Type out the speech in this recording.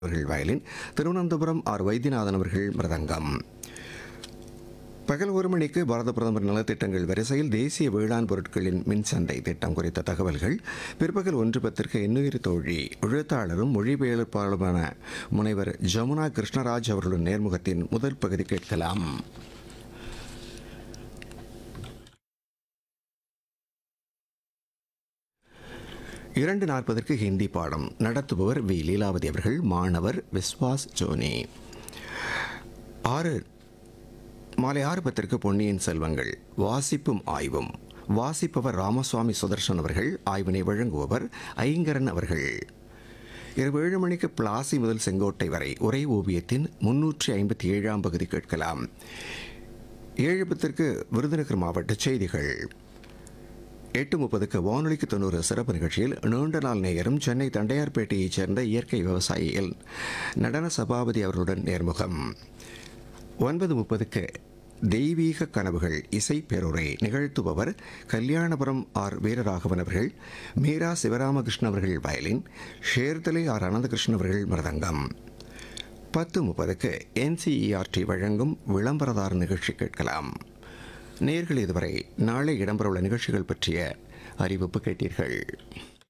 அவர்கள் violin Thiruvananthapuram R Vaidyanathan அவர்கள் மிருதங்கம் பகல் ஒரு மணிக்கு பாரத பிரதமர் நலத்திட்டங்கள் வரிசையில் தேசிய வேளாண் பொருட்களின் மின்சந்தை திட்டம் குறித்த தகவல்கள் பிற்பகல் ஒன்று பத்திற்கு எண்ணுயிர் தோழி எழுத்தாளரும் மொழிபெயர்ப்பாளருமான முனைவர் ஜமுனா கிருஷ்ணராஜ் அவர்களுடன் நேர்முகத்தின் முதல் பகுதி கேட்கலாம் இரண்டு நாற்பதற்கு ஹிந்தி பாடம் நடத்துபவர் வி லீலாவதி அவர்கள் மாணவர் விஸ்வாஸ் ஜோனி ஆறு மாலை ஆறு பத்திற்கு பொன்னியின் செல்வங்கள் வாசிப்பும் ஆய்வும் வாசிப்பவர் ராமசுவாமி சுதர்சன் அவர்கள் ஆய்வினை வழங்குபவர் ஐங்கரன் அவர்கள் இரவு ஏழு மணிக்கு பிளாசி முதல் செங்கோட்டை வரை உரை ஓவியத்தின் முன்னூற்றி ஐம்பத்தி ஏழாம் பகுதி கேட்கலாம் ஏழு பத்திற்கு விருதுநகர் மாவட்ட செய்திகள் எட்டு முப்பதுக்கு வானொலிக்கு தொண்ணூறு சிறப்பு நிகழ்ச்சியில் நீண்ட நாள் நேயரும் சென்னை தண்டையார்பேட்டையைச் சேர்ந்த இயற்கை விவசாயிகள் நடன சபாபதி அவர்களுடன் நேர்முகம் ஒன்பது முப்பதுக்கு தெய்வீக கனவுகள் இசை பேருரை நிகழ்த்துபவர் கல்யாணபுரம் ஆர் வீரராகவன் அவர்கள் மீரா சிவராமகிருஷ்ணன் அவர்கள் வயலின் ஷேர்தலை ஆர் அனந்தகிருஷ்ணன் அவர்கள் மிருதங்கம் பத்து முப்பதுக்கு என்சிஇஆர்டி வழங்கும் விளம்பரதார நிகழ்ச்சி கேட்கலாம் நேர்கள் இதுவரை நாளை இடம்பெறவுள்ள நிகழ்ச்சிகள் பற்றிய அறிவிப்பு கேட்டீர்கள்